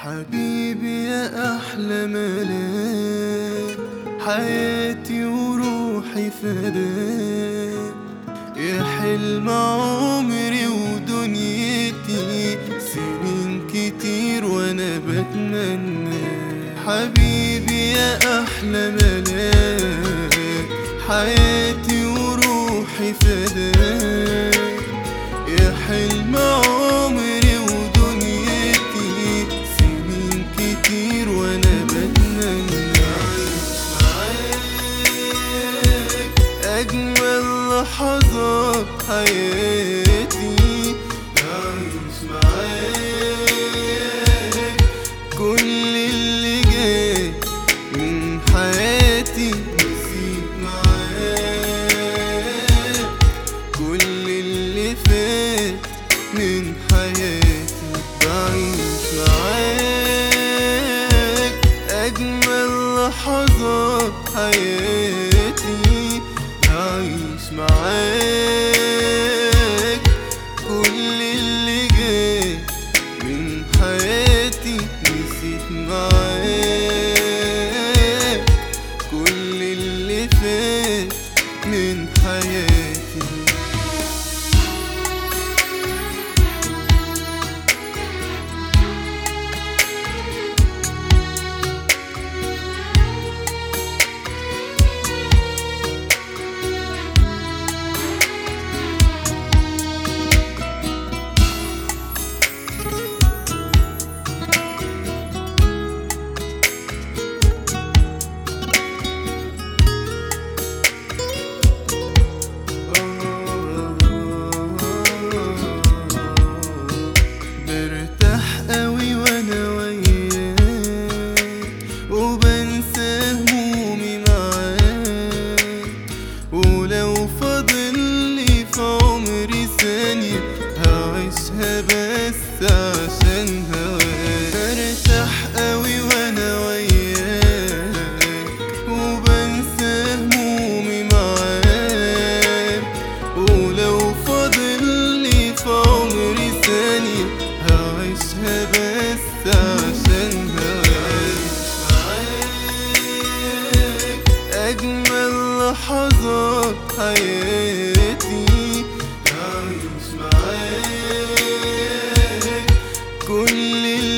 حبيبي يا أحلى ملاك حياتي وروحي فداك يا حلم عمري ودنيتي سنين كتير وانا بتمنى حبيبي يا احلى ملاك حياتي وروحي فداك يا حلم عمري ودنيتي سنين كتير وانا بتمنى أعيش معاك أجمل لحظات حياتي أعيش معاك كل اللي جاي من حياتي نسيت معاك كل اللي فات من حياتي بعيش معاك أجمل لحظات حياتي هعيش معاك كل اللي جاي من حياتي نسيت معاك كل اللي فات من حياتي برتاح قوي وانا وياك وبنسى همومي معاك ولو فاضل لي في عمري ثانية هعيشها بس عشان هواك برتاح قوي وانا وياك وبنسى همومي معاك ولو فاضل لي في عمري ثانية هعيشها بس عشان هواك معاك أجمل لحظات حياتي هعيش معاك كل